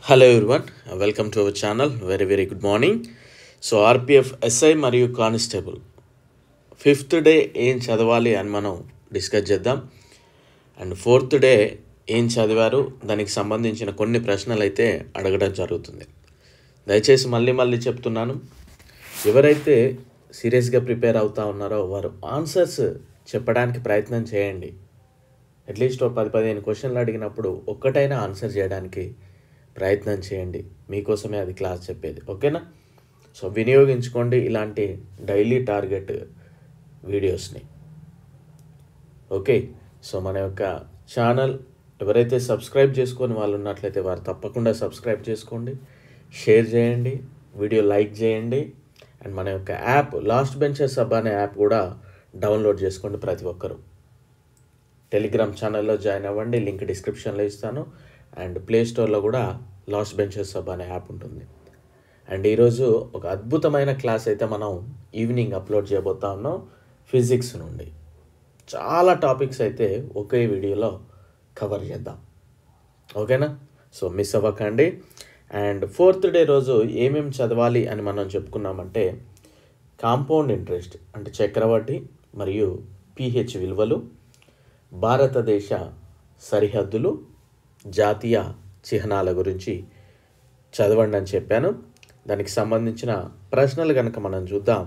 hello everyone welcome to our channel very very good morning so RPF SI మరియు constable fifth day ఏం చదవాలి అని మనం discuss చేద్దాం అండ్ ఫోర్త్ డే ఏం చదివారు దానికి సంబంధించిన కొన్ని ప్రశ్నలు అయితే అడగడం జరుగుతుంది దయచేసి మళ్ళీ మళ్ళీ చెప్తున్నాను ఎవరైతే సీరియస్గా ప్రిపేర్ అవుతా ఉన్నారో వారు ఆన్సర్స్ చెప్పడానికి ప్రయత్నం చేయండి అట్లీస్ట్ ఒక పది పదిహేను క్వశ్చన్లు అడిగినప్పుడు ఒక్కటైనా ఆన్సర్ చేయడానికి ప్రయత్నం చేయండి మీకోసమే అది క్లాస్ చెప్పేది ఓకేనా సో వినియోగించుకోండి ఇలాంటి డైలీ టార్గెట్ వీడియోస్ని ఓకే సో మన యొక్క ఛానల్ ఎవరైతే సబ్స్క్రైబ్ చేసుకొని వాళ్ళు ఉన్నట్లయితే వారు తప్పకుండా సబ్స్క్రైబ్ చేసుకోండి షేర్ చేయండి వీడియో లైక్ చేయండి అండ్ మన యొక్క యాప్ లాస్ట్ బెంచర్స్ సబ్ అనే యాప్ కూడా డౌన్లోడ్ చేసుకోండి ప్రతి ఒక్కరూ టెలిగ్రామ్ ఛానల్లో జాయిన్ అవ్వండి లింక్ డిస్క్రిప్షన్లో ఇస్తాను అండ్ ప్లే స్టోర్లో కూడా లాస్ట్ బెంచెస్ సబ్ అనే యాప్ ఉంటుంది అండ్ ఈరోజు ఒక అద్భుతమైన క్లాస్ అయితే మనం ఈవినింగ్ అప్లోడ్ చేయబోతా ఉన్నాం ఫిజిక్స్ నుండి చాలా టాపిక్స్ అయితే ఒకే వీడియోలో కవర్ చేద్దాం ఓకేనా సో మిస్ అవ్వకండి అండ్ ఫోర్త్ డే రోజు ఏమేమి చదవాలి అని మనం చెప్పుకున్నామంటే కాంపౌండ్ ఇంట్రెస్ట్ అంటే చక్రవడ్డీ మరియు పిహెచ్ విలువలు భారతదేశ సరిహద్దులు జాతీయ చిహ్నాల గురించి చదవండి అని చెప్పాను దానికి సంబంధించిన ప్రశ్నలు కనుక మనం చూద్దాం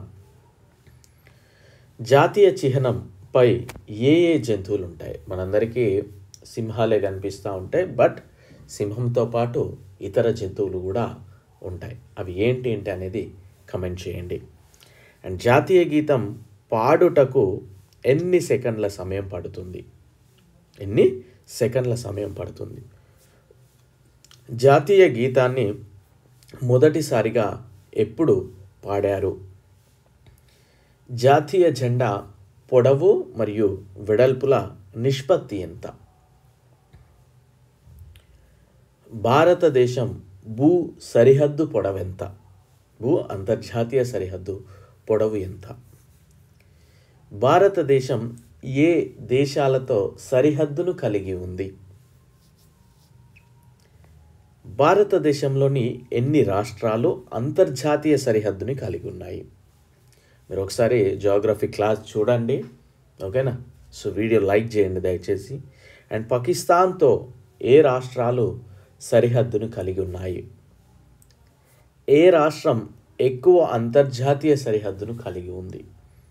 జాతీయ చిహ్నంపై ఏ ఏ జంతువులు ఉంటాయి మనందరికీ సింహాలే కనిపిస్తూ ఉంటాయి బట్ సింహంతో పాటు ఇతర జంతువులు కూడా ఉంటాయి అవి ఏంటి ఏంటి అనేది కమెంట్ చేయండి అండ్ జాతీయ గీతం పాడుటకు ఎన్ని సెకండ్ల సమయం పడుతుంది ఎన్ని సెకండ్ల సమయం పడుతుంది జాతీయ గీతాన్ని మొదటిసారిగా ఎప్పుడు పాడారు జాతీయ జెండా పొడవు మరియు వెడల్పుల నిష్పత్తి ఎంత భారతదేశం భూ సరిహద్దు పొడవెంత భూ అంతర్జాతీయ సరిహద్దు పొడవు ఎంత భారతదేశం ఏ దేశాలతో సరిహద్దును కలిగి ఉంది భారతదేశంలోని ఎన్ని రాష్ట్రాలు అంతర్జాతీయ సరిహద్దుని కలిగి ఉన్నాయి మీరు ఒకసారి జాగ్రఫీ క్లాస్ చూడండి ఓకేనా సో వీడియో లైక్ చేయండి దయచేసి అండ్ పాకిస్తాన్తో ఏ రాష్ట్రాలు సరిహద్దును కలిగి ఉన్నాయి ఏ రాష్ట్రం ఎక్కువ అంతర్జాతీయ సరిహద్దును కలిగి ఉంది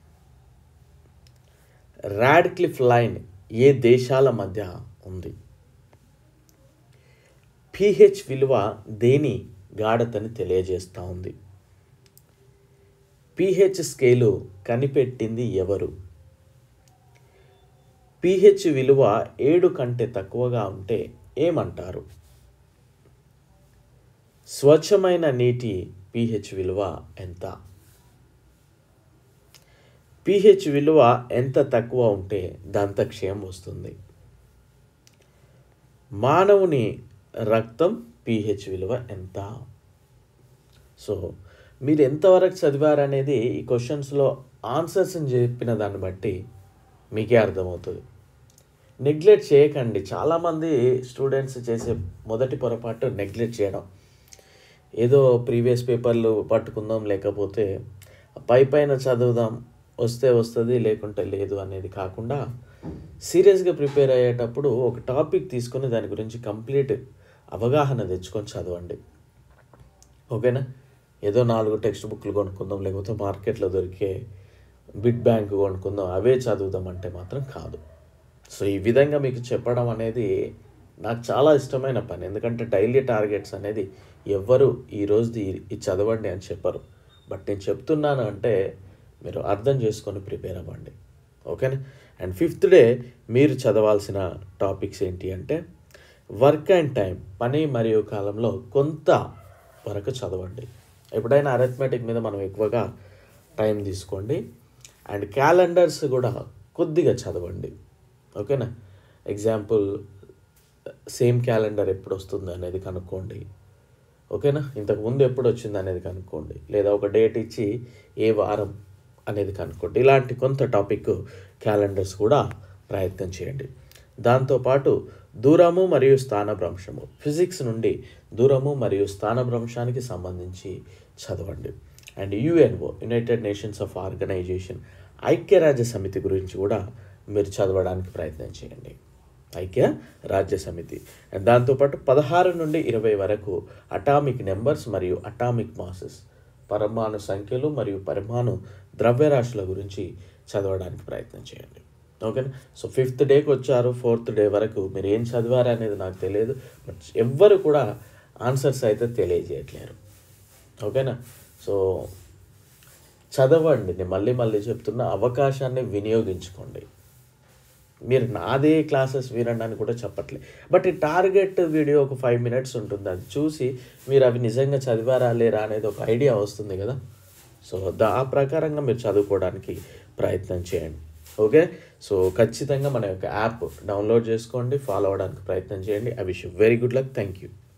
రాడ్క్లిఫ్ లైన్ ఏ దేశాల మధ్య ఉంది పిహెచ్ విలువ దేని గాఢతని తెలియజేస్తూ ఉంది పిహెచ్ స్కేలు కనిపెట్టింది ఎవరు పిహెచ్ విలువ ఏడు కంటే తక్కువగా ఉంటే ఏమంటారు స్వచ్ఛమైన నీటి పిహెచ్ విలువ ఎంత పిహెచ్ విలువ ఎంత తక్కువ ఉంటే దంతక్షయం వస్తుంది మానవుని రక్తం పిహెచ్ విలువ ఎంత సో మీరు ఎంతవరకు చదివారనేది ఈ క్వశ్చన్స్లో ఆన్సర్స్ని చెప్పిన దాన్ని బట్టి మీకే అర్థమవుతుంది నెగ్లెక్ట్ చేయకండి చాలామంది స్టూడెంట్స్ చేసే మొదటి పొరపాటు నెగ్లెక్ట్ చేయడం ఏదో ప్రీవియస్ పేపర్లు పట్టుకుందాం లేకపోతే పై పైన చదువుదాం వస్తే వస్తుంది లేకుంటే లేదు అనేది కాకుండా సీరియస్గా ప్రిపేర్ అయ్యేటప్పుడు ఒక టాపిక్ తీసుకొని దాని గురించి కంప్లీట్ అవగాహన తెచ్చుకొని చదవండి ఓకేనా ఏదో నాలుగు టెక్స్ట్ బుక్లు కొనుక్కుందాం లేకపోతే మార్కెట్లో దొరికే బిడ్ బ్యాంక్ కొనుక్కుందాం అవే చదువుదాం అంటే మాత్రం కాదు సో ఈ విధంగా మీకు చెప్పడం అనేది నాకు చాలా ఇష్టమైన పని ఎందుకంటే డైలీ టార్గెట్స్ అనేది ఎవ్వరు ఈ రోజుది ఇది చదవండి అని చెప్పరు బట్ నేను చెప్తున్నాను అంటే మీరు అర్థం చేసుకొని ప్రిపేర్ అవ్వండి ఓకేనా అండ్ ఫిఫ్త్ డే మీరు చదవాల్సిన టాపిక్స్ ఏంటి అంటే వర్క్ అండ్ టైం పని మరియు కాలంలో కొంత వరకు చదవండి ఎప్పుడైనా అరిథమెటిక్ మీద మనం ఎక్కువగా టైం తీసుకోండి అండ్ క్యాలెండర్స్ కూడా కొద్దిగా చదవండి ఓకేనా ఎగ్జాంపుల్ సేమ్ క్యాలెండర్ ఎప్పుడు వస్తుంది అనేది కనుక్కోండి ఓకేనా ఇంతకు ముందు ఎప్పుడు వచ్చింది అనేది కనుక్కోండి లేదా ఒక డేట్ ఇచ్చి ఏ వారం అనేది కనుక్కోండి ఇలాంటి కొంత టాపిక్ క్యాలెండర్స్ కూడా ప్రయత్నం చేయండి దాంతోపాటు దూరము మరియు స్థానభ్రంశము ఫిజిక్స్ నుండి దూరము మరియు స్థానభ్రంశానికి సంబంధించి చదవండి and UNO United Nations of organisation ఐక్యరాజ్య సమితి గురించి కూడా మీరు చదవడానికి ప్రయత్నం చేయండి ఐక్య రాజ్య సమితి అండ్ దాంతోపాటు పదహారు నుండి ఇరవై వరకు అటామిక్ నెంబర్స్ మరియు అటామిక్ మాసెస్ పరమాణు సంఖ్యలు మరియు పరమాణు ద్రవ్యరాశుల గురించి చదవడానికి ప్రయత్నం చేయండి ఓకేనా సో ఫిఫ్త్ డేకి వచ్చారు ఫోర్త్ డే వరకు మీరు ఏం చదివారు అనేది నాకు తెలియదు బట్ ఎవ్వరు కూడా ఆన్సర్స్ అయితే తెలియజేయట్లేరు ఓకేనా సో చదవండి నేను మళ్ళీ మళ్ళీ చెప్తున్న అవకాశాన్ని వినియోగించుకోండి మీరు నాదే క్లాసెస్ వినండి అని కూడా చెప్పట్లే బట్ ఈ టార్గెట్ వీడియో ఒక ఫైవ్ మినిట్స్ ఉంటుంది అది చూసి మీరు అవి నిజంగా చదివారా లేరా అనేది ఒక ఐడియా వస్తుంది కదా సో దా ఆ ప్రకారంగా మీరు చదువుకోవడానికి ప్రయత్నం చేయండి ఓకే సో ఖచ్చితంగా మన యొక్క యాప్ డౌన్లోడ్ చేసుకోండి ఫాలో అవ్వడానికి ప్రయత్నం చేయండి I wish very good luck thank you